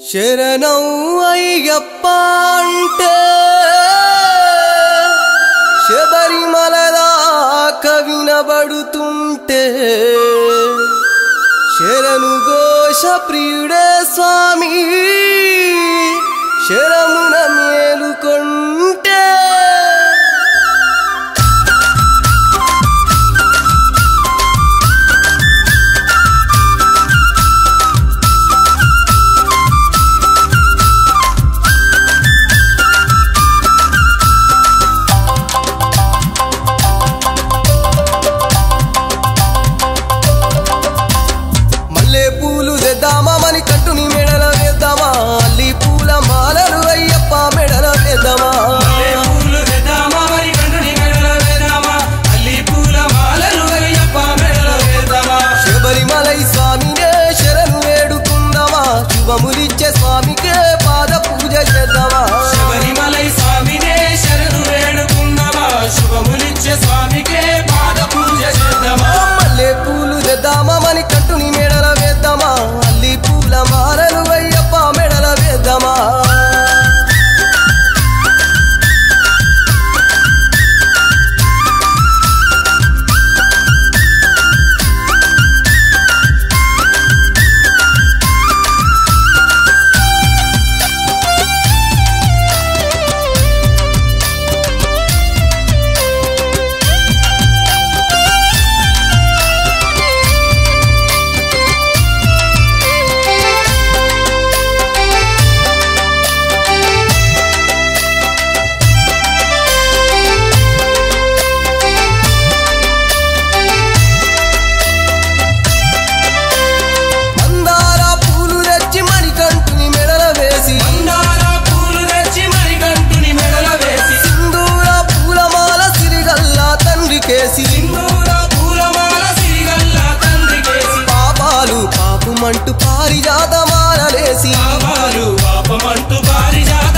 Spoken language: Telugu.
శరణం అయ్యప్ప అంటే శబరిమల దాకా వినబడుతుంటే శరణు ఘోష ప్రియుడే స్వామి శరమున మేలుకొంటే మల్లె పూలు తెద్దామా మని కట్టుని మెడల వేద్దామా అల్లి పూల మాలలు అయ్యప్ప మెడల వేద్దామా మల్లె పూలు తెద్దామా మరి కంటుని మెడల వేద్దామా అల్లి పూల మాలలు అయ్యప్ప మెడల వేద్దామా శబరిమలై స్వామినే శరణు వేడుకుందామా శుభములిచ్చే స్వామికే పాద పూజ చేద్దామా శబరిమలై స్వామినే శరణు వేడుకుందామా శుభములిచ్చే స్వామికే పాద పూజ చేద్దామా మల్లె పూలు తెద్దామా మని కట్టుని మెడల వేద్దామా అల్లి పూల మాలలు అయ్యప్ప మెడల వేద్దామా మందార పూలు తెచ్చి మణికంటుని మెడల వేసి మందార పూలు తెచ్చి మరి కంటుని మెడల వేసి సింధూర పూలమాల సిరిగల్లా తండ్రికేసి సింధూర పూలమాల సిరిగల్ల తండ్రికేసి పాపాలు పాపమంటూ పారిజాత మాలలేసి పాపాలు పాపమంటూ పారిజాత